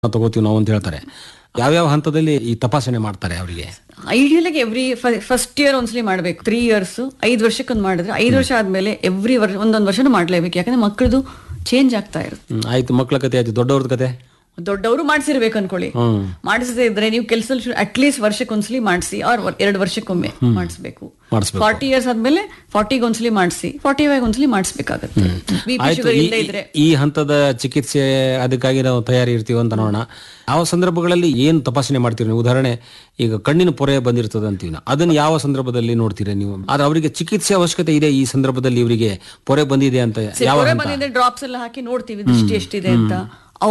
ತಗೋತೀವಿ ನಾವು ಅಂತ ಹೇಳ್ತಾರೆ ಯಾವ್ಯಾವ ಹಂತದಲ್ಲಿ ಈ ತಪಾಸಣೆ ಮಾಡ್ತಾರೆ ಅವರಿಗೆ ಐಡಿಯಲ್ ಆಗಿ ಎವ್ರಿ ಫಸ್ಟ್ ಇಯರ್ ಒಂದ್ಸಲಿ ಮಾಡ್ಬೇಕು ತ್ರೀ ಇಯರ್ಸ್ ಐದು ವರ್ಷಕ್ಕೊಂದು ಮಾಡಿದ್ರೆ ಐದು ವರ್ಷ ಆದ್ಮೇಲೆ ಎವ್ರಿ ವರ್ಷ ಒಂದೊಂದು ವರ್ಷನೂ ಮಾಡ್ಲೇಬೇಕು ಯಾಕಂದ್ರೆ ಮಕ್ಕಳದು ಚೇಂಜ್ ಆಗ್ತಾ ಇರುತ್ತೆ ಹ್ಮ್, ಆಯ್ತು ಮಕ್ಕಳ ಕತೆ ಆಯ್ತು ದೊಡ್ಡವ್ರದ ಕತೆ ದೊಡ್ಡವರು ಮಾಡಿಸಿರ್ಬೇಕು ಅನ್ಕೊಳ್ಳಿ ಹ್ಮ್ ಮಾಡಿಸದೇ ಇದ್ರೆ ನೀವು ಕೆಲಸ ಅಟ್ಲೀಸ್ಟ್ ವರ್ಷಕ್ಕೊಂದ್ಸಲಿ ಮಾಡಿಸಿ ಆರ್ ಎರಡು ವರ್ಷಕ್ಕೊಮ್ಮೆ ಮಾಡಿಸ್ಬೇಕು ಮಾಡಿಸ್ಬೇಕು ಫಾರ್ಟಿ ಇಯರ್ಸ್ ಆದ್ಮೇಲೆ ಫಾರ್ಟಿಗೆ ಒಂದ್ಸಲಿ ಮಾಡಿಸಿ ಫಾರ್ಟಿ ಫೈವ್ ಒಂದ್ಸಲಿ ಮಾಡಿಸ್ಬೇಕಾಗತ್ತೆ ಬಿ ಪಿ ಆಯ್ತು ಶುಗರ್ ಈ- ಇಲ್ಲದೆ ಇದ್ರೆ ಈ ಹಂತದ ಚಿಕಿತ್ಸೆ ಅದಕ್ಕಾಗಿ ನಾವು ತಯಾರಿ ಇರ್ತೀವಿ ಅಂತ ನೋಡೋಣ ಯಾವ ಸಂದರ್ಭಗಳಲ್ಲಿ ಏನು ತಪಾಸಣೆ ಮಾಡ್ತೀರಿ ನೀವು ಉದಾಹರಣೆ ಈಗ ಕಣ್ಣಿನ ಪೊರೆ ಬಂದಿರ್ತದೆ ಅಂತೀವಿ ನಾವು ಅದನ್ನ ಯಾವ ಸಂದರ್ಭದಲ್ಲಿ ನೋಡ್ತೀರಾ ನೀವು ಆದ್ರೆ ಅವರಿಗೆ ಚಿಕಿತ್ಸೆ ಅವಶ್ಯಕತೆ ಇದೆ ಈ ಸಂದರ್ಭದಲ್ಲಿ ಇವರಿಗೆ ಪೊರೆ ಬಂದಿದೆ ಅಂತ ಯಾವ ಪೊರೆ ಹಂತ ಬಂದಿದ್ರೆ ಡ್ರಾಪ್ಸ್ ಎಲ್ಲ ಹಾಕಿ ನೋಡ್ತೀವಿ ದೃಷ್ಟಿ ಎಷ್ಟಿದೆ ಅಂತ